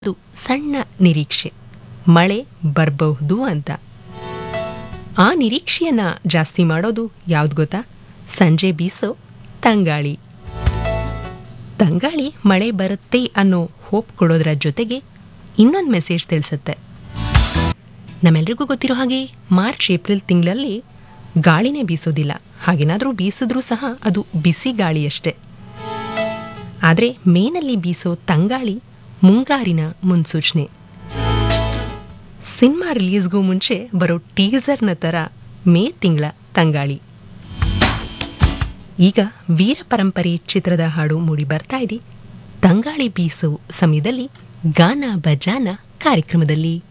ಒಂದು ಸಣ್ಣ ನಿರೀಕ್ಷೆ ಮಳೆ ಬರಬಹುದು ಅಂತ ಆ ನಿರೀಕ್ಷೆಯನ್ನ ಜಾಸ್ತಿ ಮಾಡೋದು ಯಾವ್ದು ಗೊತ್ತಾ ಸಂಜೆ ಬೀಸೋ ತಂಗಾಳಿ ತಂಗಾಳಿ ಮಳೆ ಬರುತ್ತೆ ಅನ್ನೋ ಹೋಪ್ ಕೊಡೋದ್ರ ಜೊತೆಗೆ ಇನ್ನೊಂದು ಮೆಸೇಜ್ ತಿಳಿಸುತ್ತೆ ನಮ್ಮೆಲ್ರಿಗೂ ಗೊತ್ತಿರೋ ಹಾಗೆ ಮಾರ್ಚ್ ಏಪ್ರಿಲ್ ತಿಂಗಳಲ್ಲಿ ಗಾಳಿನೇ ಬೀಸೋದಿಲ್ಲ ಹಾಗೇನಾದರೂ ಬೀಸಿದ್ರೂ ಸಹ ಅದು ಬಿಸಿ ಗಾಳಿಯಷ್ಟೇ ಆದರೆ ಮೇನಲ್ಲಿ ಬೀಸೋ ತಂಗಾಳಿ ಮುಂಗಾರಿನ ಮುನ್ಸೂಚನೆ ಸಿನಿಮಾ ರಿಲೀಸ್ಗೂ ಮುಂಚೆ ಬರೋ ಟೀಸರ್ನ ಥರ ಮೇ ತಿಂಗಳ ತಂಗಾಳಿ ಈಗ ವೀರ ಪರಂಪರೆ ಚಿತ್ರದ ಹಾಡು ಮೂಡಿ ಬರ್ತಾ ಇದೆ ತಂಗಾಳಿ ಬೀಸೋ ಸಮಯದಲ್ಲಿ ಗಾನ ಬಜಾನ ಕಾರ್ಯಕ್ರಮದಲ್ಲಿ